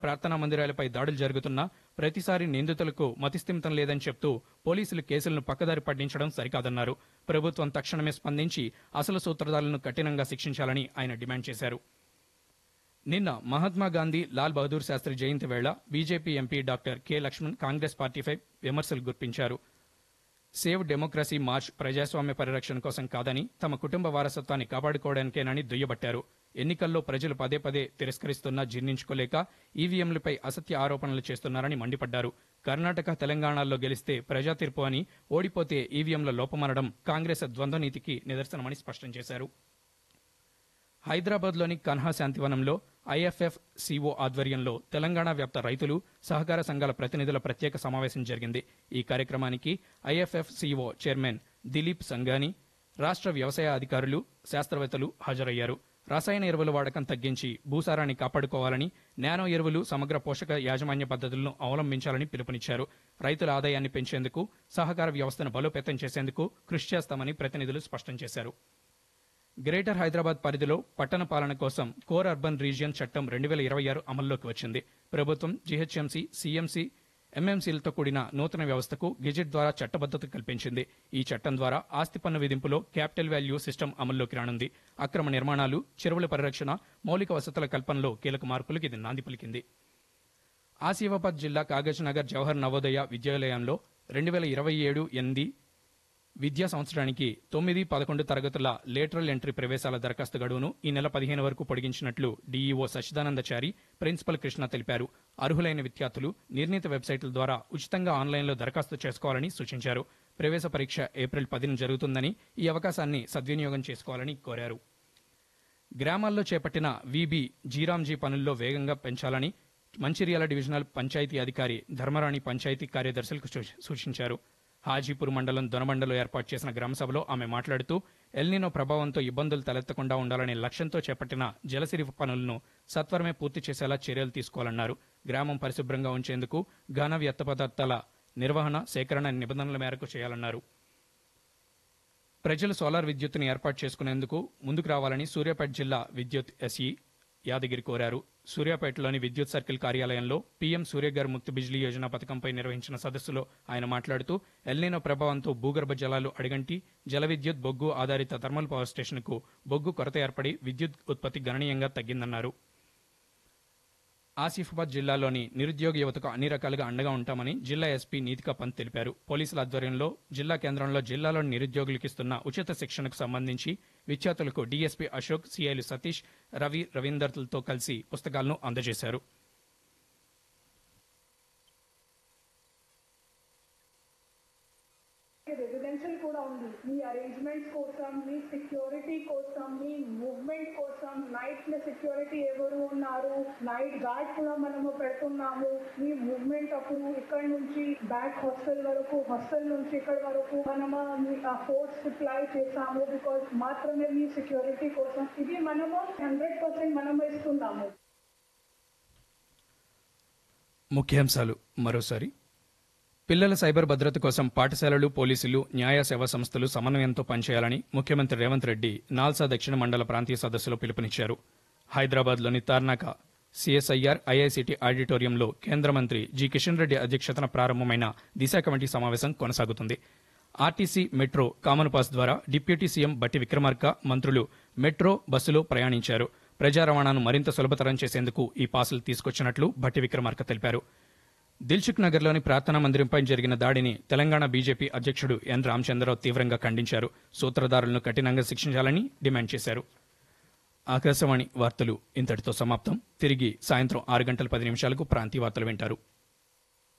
ప్రార్థనా మందిరాలపై దాడులు జరుగుతున్నా ప్రతిసారి నిందితులకు మతిస్థిమితం లేదని చెప్తూ పోలీసులు కేసులను పక్కదారి పట్టించడం సరికాదన్నారు ప్రభుత్వం తక్షణమే స్పందించి అసలు సూత్రధారులను కఠినంగా శిక్షించాలని ఆయన డిమాండ్ చేశారు నిన్న మహాత్మా గాంధీ లాల్ బహదూర్ శాస్త్రి జయంతి వేళ BJP MP doctor K Laxman Congress పార్టీపై విమర్శలు గుర్తించారు సేవ్ డెమోక్రసీ మార్చ్ ప్రజాస్వామ్య పరిరక్షణ కోసం కాదని తమ కుటుంబ వారసత్వాన్ని కాపాడుకోవడానికేనని దుయ్యబట్టారు ఎన్నికల్లో ప్రజలు పదే పదే తిరస్కరిస్తున్నా జీర్ణించుకోలేక ఈవీఎంలపై అసత్య ఆరోపణలు చేస్తున్నారని మండిపడ్డారు కర్ణాటక తెలంగాణలో గెలిస్తే ప్రజా తీర్పు అని ఓడిపోతే ఈవీఎంల లోపమనడం కాంగ్రెస్ ద్వంద్వ నీతికి నిదర్శనమని స్పష్టం చేశారు హైదరాబాద్లోని కన్హా శాంతివనంలో ఐఎఫ్ఎఫ్ సిఓ ఆధ్వర్యంలో తెలంగాణ వ్యాప్త రైతులు సహకార సంఘాల ప్రతినిధుల ప్రత్యేక సమావేశం జరిగింది ఈ కార్యక్రమానికి IFFCO chairman Dilip Sanghani రాష్ట్ర వ్యవసాయ అధికారులు శాస్త్రవేత్తలు హాజరయ్యారు రసాయన ఎరువుల వాడకం తగ్గించి భూసారాన్ని కాపాడుకోవాలని నానో ఎరువులు సమగ్ర పోషక యాజమాన్య పద్ధతులను అవలంబించాలని పిలుపునిచ్చారు రైతుల ఆదాయాన్ని పెంచేందుకు సహకార వ్యవస్థను బలోపేతం చేసేందుకు కృషి చేస్తామని ప్రతినిధులు స్పష్టం చేశారు గ్రేటర్ హైదరాబాద్ పరిధిలో పట్టణ పాలన కోసం కోర్ అర్బన్ రీజియన్ చట్టం రెండు వేల ఇరవై ఆరు అమల్లోకి వచ్చింది ప్రభుత్వం జీహెచ్ఎంసీ సీఎంసీ ఎంఎంసీలతో కూడిన నూతన వ్యవస్థకు గెజెట్ ద్వారా చట్టబద్దత కల్పించింది ఈ చట్టం ద్వారా ఆస్తి పన్ను విధింపులో క్యాపిటల్ వాల్యూ సిస్టమ్ అమల్లోకి రానుంది అక్రమ నిర్మాణాలు చెరువుల పరిరక్షణ మౌలిక వసతుల కల్పనలో కీలక మార్పులకు ఇది నాంది పలికింది ఆసిఫాబాద్ జిల్లా కాగజ్ నగర్ జవహర్ నవోదయ విద్యాలయంలో రెండు వేల ఇరవై ఏడు ఎనిమిది విద్యా సంవత్సరానికి తొమ్మిది పదకొండు తరగతుల లేటరల్ ఎంట్రీ ప్రవేశాల దరఖాస్తు గడువును ఈ నెల పదిహేను వరకు పొడిగించినట్లు డీఈఓ సచ్చిదానందచారి ప్రిన్సిపల్ కృష్ణ తెలిపారు అర్హులైన విద్యార్థులు నిర్ణీత వెబ్సైట్ల ద్వారా ఉచితంగా ఆన్లైన్లో దరఖాస్తు చేసుకోవాలని సూచించారు ప్రవేశ పరీక్ష ఏప్రిల్ పదిన జరుగుతుందని ఈ అవకాశాన్ని సద్వినియోగం చేసుకోవాలని కోరారు గ్రామాల్లో చేపట్టిన వీబీ జీరాంజీ పనుల్లో వేగంగా పెంచాలని మంచిర్యాల డివిజనల్ పంచాయతీ అధికారి ధర్మరాణి పంచాయతీ కార్యదర్శులకు సూ- సూచించారు హాజీపూర్ మండలం దొనబండలో ఏర్పాటు చేసిన గ్రామసభలో ఆమె మాట్లాడుతూ ఎల్నినో ప్రభావంతో ఇబ్బందులు తలెత్తకుండా ఉండాలనే లక్ష్యంతో చేపట్టిన జలసిరి పనులను సత్వరమే పూర్తి చేసేలా చర్యలు తీసుకోవాలన్నారు గ్రామం పరిశుభ్రంగా ఉంచేందుకు ఘన వ్యర్థ పదార్థాల నిర్వహణ సేకరణ నిబంధనల మేరకు చేయాలన్నారు ప్రజలు సోలార్ విద్యుత్తును ఏర్పాటు చేసుకునేందుకు ముందుకు రావాలని సూర్యాపేట జిల్లా విద్యుత్ ఎస్ఈ యాదగిరి కోరారు సూర్యాపేటలోని విద్యుత్ సర్కిల్ కార్యాలయంలో పీఎం సూర్యగర్ ముక్త్ బిజ్లీ యోజన పథకంపై నిర్వహించిన సదస్సులో ఆయన మాట్లాడుతూ ఎల్నినో ప్రభావంతో భూగర్భ జలాలు అడిగంటి జల విద్యుత్ బొగ్గు ఆధారిత థర్మల్ పవర్ స్టేషన్కు బొగ్గు కొరత ఏర్పడి విద్యుత్ ఉత్పత్తి గణనీయంగా తగ్గిందన్నారు ఆసిఫాబాద్ జిల్లాలోని నిరుద్యోగ యువతకు అన్ని రకాలుగా అండగా ఉంటామని జిల్లా ఎస్పీ నీతికా పంత్ తెలిపారు పోలీసుల ఆధ్వర్యంలో జిల్లా కేంద్రంలో జిల్లాలోని నిరుద్యోగులకు ఇస్తున్న ఉచిత శిక్షణకు సంబంధించి విద్యార్థులకు డీఎస్పీ అశోక్ సిఐలు సతీష్ రవి రవీందర్లతో కలిసి పుస్తకాలను అందజేశారు రెసిడెన్షియల్ కూడా ఉంది మీ అరేంజ్మెంట్స్ కోసం మీ సెక్యూరిటీ కోసం మీ మూవ్మెంట్ కోసం నైట్ లో సెక్యూరిటీ ఎవరు ఉన్నారు నైట్ గార్డ్ కూడా మనము పెడుతున్నాము మీ మూవ్మెంట్ అప్పుడు ఇక్కడ నుంచి బ్యాక్ హాస్టల్ వరకు హాస్టల్ నుంచి ఇక్కడ వరకు మనము ఫోర్స్ సప్లై చేస్తాము బికాస్ మాత్రమే మీ సెక్యూరిటీ కోసం ఇది మనము హండ్రెడ్ పర్సెంట్ మనము ఇస్తున్నాము ముఖ్యాంశాలు మరోసారి పిల్లల సైబర్ భద్రత కోసం పాఠశాలలు పోలీసులు న్యాయ సేవా సంస్థలు సమన్వయంతో పనిచేయాలని ముఖ్యమంత్రి రేవంత్ రెడ్డి నాల్సా దక్షిణ మండల ప్రాంతీయ సదస్సులో పిలుపునిచ్చారు హైదరాబాద్లోని తార్నాక సిఎస్ఐఆర్ ఐఐసిటి ఆడిటోరియంలో కేంద్ర మంత్రి జి కిషన్ రెడ్డి అధ్యక్షతన ప్రారంభమైన దిశ కమిటీ సమావేశం కొనసాగుతుంది ఆర్టీసీ మెట్రో కామన్ పాస్ ద్వారా డిప్యూటీ సీఎం బట్టి విక్రమార్క మంత్రులు మెట్రో బస్సులో ప్రయాణించారు ప్రజా రవాణాను మరింత సులభతరం చేసేందుకు ఈ పాసులు తీసుకొచ్చినట్లు బట్టి విక్రమార్క తెలిపారు దిల్సుఖ్ నగర్లోని ప్రార్థనా మందిరంపై జరిగిన దాడిని తెలంగాణ బీజేపీ అధ్యక్షుడు ఎన్ రామచంద్రరావు తీవ్రంగా ఖండించారు సూత్రధారులను కఠినంగా శిక్షించాలని డిమాండ్ చేశారు ఆకాశవాణి వార్తలు ఇంతటితో సమాప్తం తిరిగి సాయంత్రం ఆరు గంటల పది నిమిషాలకు ప్రాంతీయ వార్తలు వింటారు